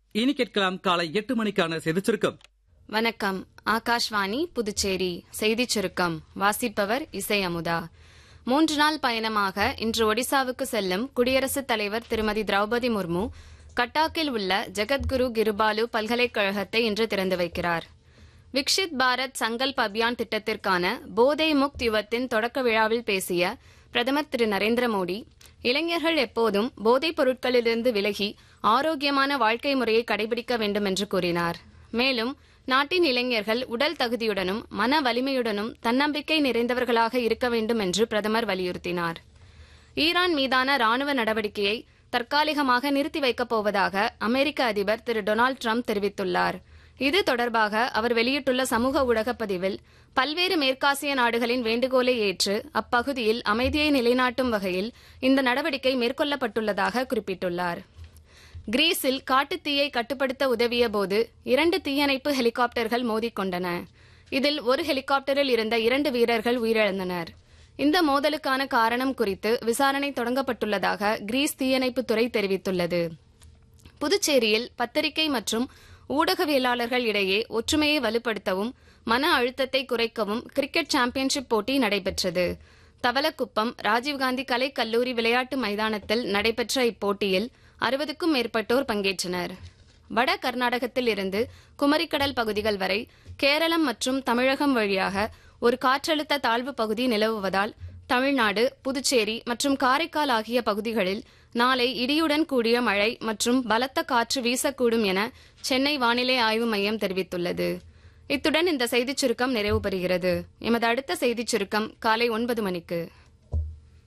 இனி கேட்கலாம் காலை எட்டு மணிக்கான செய்திச் சுருக்கம் வணக்கம் ஆகாஷ்வாணி புதுச்சேரி செய்திச் சுருக்கம் வாசிப்பவர் இசை அமுதா மூன்று நாள் பயணமாக இன்று ஒடிசாவுக்கு செல்லும் குடியரசுத் தலைவர் திருமதி திரௌபதி முர்மு கட்டாக்கில் உள்ள ஜெகத்குரு கிருபாலு பல்கலைக்கழகத்தை இன்று திறந்து வைக்கிறார் விக்ஷித் பாரத் சங்கல்ப் அபியான் திட்டத்திற்கான போதை முக்த் யுவத்தின் தொடக்க விழாவில் பேசிய பிரதமர் திரு நரேந்திர மோடி இளைஞர்கள் எப்போதும் போதைப் பொருட்களிலிருந்து விலகி ஆரோக்கியமான வாழ்க்கை முறையை கடைபிடிக்க வேண்டும் என்று கூறினார் மேலும் நாட்டின் இளைஞர்கள் உடல் தகுதியுடனும் மன வலிமையுடனும் தன்னம்பிக்கை நிறைந்தவர்களாக இருக்க வேண்டும் என்று பிரதமர் வலியுறுத்தினார் ஈரான் மீதான ராணுவ நடவடிக்கையை தற்காலிகமாக நிறுத்தி வைக்கப் போவதாக அமெரிக்க அதிபர் திரு டொனால்டு ட்ரம்ப் தெரிவித்துள்ளார் இது தொடர்பாக அவர் வெளியிட்டுள்ள சமூக ஊடகப் பதிவில் பல்வேறு மேற்காசிய நாடுகளின் வேண்டுகோளை ஏற்று அப்பகுதியில் அமைதியை நிலைநாட்டும் வகையில் இந்த நடவடிக்கை மேற்கொள்ளப்பட்டுள்ளதாக குறிப்பிட்டுள்ளார் கிரீஸில் காட்டுத்தீயை கட்டுப்படுத்த உதவிய போது இரண்டு தீயணைப்பு ஹெலிகாப்டர்கள் மோதிக்கொண்டன இதில் ஒரு ஹெலிகாப்டரில் இருந்த இரண்டு வீரர்கள் உயிரிழந்தனர் இந்த மோதலுக்கான காரணம் குறித்து விசாரணை தொடங்கப்பட்டுள்ளதாக கிரீஸ் தீயணைப்புத்துறை தெரிவித்துள்ளது புதுச்சேரியில் பத்திரிகை மற்றும் ஊடகவியலாளர்கள் இடையே ஒற்றுமையை வலுப்படுத்தவும் மன அழுத்தத்தை குறைக்கவும் கிரிக்கெட் சாம்பியன்ஷிப் போட்டி நடைபெற்றது தவலக்குப்பம் ராஜீவ்காந்தி கலை கல்லூரி விளையாட்டு மைதானத்தில் நடைபெற்ற இப்போட்டியில் அறுபதுக்கும் மேற்பட்டோர் பங்கேற்றனர் வட கர்நாடகத்தில் இருந்து குமரிக்கடல் பகுதிகள் வரை கேரளம் மற்றும் தமிழகம் வழியாக ஒரு காற்றழுத்த தாழ்வு பகுதி நிலவுவதால் தமிழ்நாடு புதுச்சேரி மற்றும் காரைக்கால் ஆகிய பகுதிகளில் நாளை இடியுடன் கூடிய மழை மற்றும் பலத்த காற்று வீசக்கூடும் என சென்னை வானிலை ஆய்வு மையம் தெரிவித்துள்ளது இத்துடன் இந்த செய்திச் சுருக்கம் நிறைவு பெறுகிறது எமது அடுத்த செய்திச் சுருக்கம் காலை ஒன்பது மணிக்கு